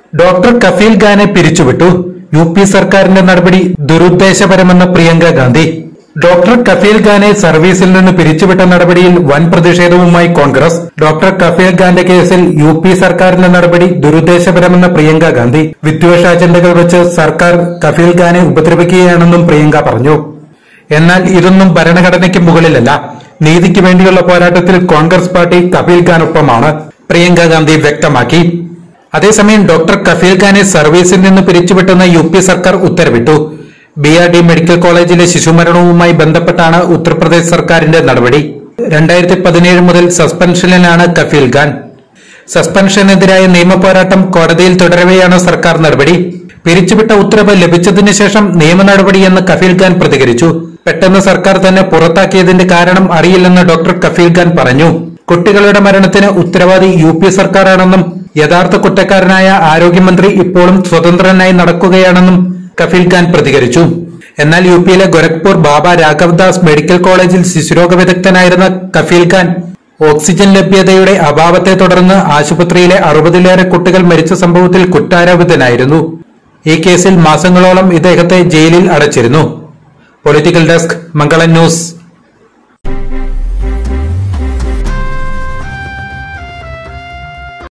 doctor Kafeel ഖാനെ പിരിച്ചുവിട്ടു U P സർക്കാരിന്റെ നടപടി ദുരുദ്ദേശപരമെന്ന് പ്രിയങ്ക ഗാന്ധി ഡോക്ടർ കഫീൽ ഖാനെ സർവീസിൽ നിന്ന് പിരിച്ചുവിട്ട നടപടിയിൽ വൻ പ്രതിഷേധവുമായി കോൺഗ്രസ് ഡോക്ടർ കഫീൽ ഖാന്റെ കേസിൽ യു പി സർക്കാരിന്റെ നടപടി ദുരുദ്ദേശപരമെന്ന പ്രിയങ്ക ഗാന്ധി വിദ്വേഷ അജണ്ടകൾ വെച്ച് സർക്കാർ കഫീൽ ഖാനെ ഉപദ്രവിക്കുകയാണെന്നും പ്രിയങ്ക പറഞ്ഞു എന്നാൽ ഇതൊന്നും ഭരണഘടനയ്ക്ക് മുകളിലല്ല നീതിക്ക് വേണ്ടിയുള്ള പോരാട്ടത്തിൽ കോൺഗ്രസ് പാർട്ടി കഫീൽ ഖാനൊപ്പമാണ് പ്രിയങ്ക ഗാന്ധി വ്യക്തമാക്കി അതേസമയം ഡോക്ടർ കഫീൽ ഖാനെ സർവീസിൽ നിന്ന് പിരിച്ചുവിട്ടെന്ന് യു പി സർക്കാർ ഉത്തരവിട്ടു ബി ആർ ഡി മെഡിക്കൽ കോളേജിലെ ശിശുമരണവുമായി ബന്ധപ്പെട്ടാണ് ഉത്തർപ്രദേശ് സർക്കാരിന്റെ നടപടി രണ്ടായിരത്തി പതിനേഴ് മുതൽ സസ്പെൻഷനിലാണ് കഫീൽ ഖാൻ സസ്പെൻഷനെതിരായ നിയമപോരാട്ടം കോടതിയിൽ തുടരവെയാണ് സർക്കാർ നടപടി പിരിച്ചുവിട്ട ഉത്തരവ് ലഭിച്ചതിന് ശേഷം നിയമ നടപടിയെന്ന് കഫീൽ ഖാൻ പ്രതികരിച്ചു പെട്ടെന്ന് സർക്കാർ തന്നെ പുറത്താക്കിയതിന്റെ കാരണം അറിയില്ലെന്ന് ഡോക്ടർ കഫീൽ ഖാൻ പറഞ്ഞു കുട്ടികളുടെ മരണത്തിന് ഉത്തരവാദി യു പി സർക്കാരാണെന്നും യഥാർത്ഥ കുറ്റക്കാരനായ ആരോഗ്യമന്ത്രി ഇപ്പോഴും സ്വതന്ത്രനായി നടക്കുകയാണെന്നും കഫീൽ ഖാൻ പ്രതികരിച്ചു എന്നാൽ യു പിയിലെ ഗോരഖ്പൂർ ബാബ രാഘവ്ദാസ് മെഡിക്കൽ കോളേജിൽ ശിശുരോഗ വിദഗ്ധനായിരുന്ന കഫീൽ ഖാൻ ഓക്സിജൻ ലഭ്യതയുടെ അഭാവത്തെ തുടർന്ന് ആശുപത്രിയിലെ അറുപതിലേറെ കുട്ടികൾ മരിച്ച സംഭവത്തിൽ കുറ്റാരോപിതനായിരുന്നു ഈ കേസിൽ മാസങ്ങളോളം ഇദ്ദേഹത്തെ ജയിലിൽ അടച്ചിരുന്നു പൊളിറ്റിക്കൽ ഡെസ്ക് മംഗളം ന്യൂസ്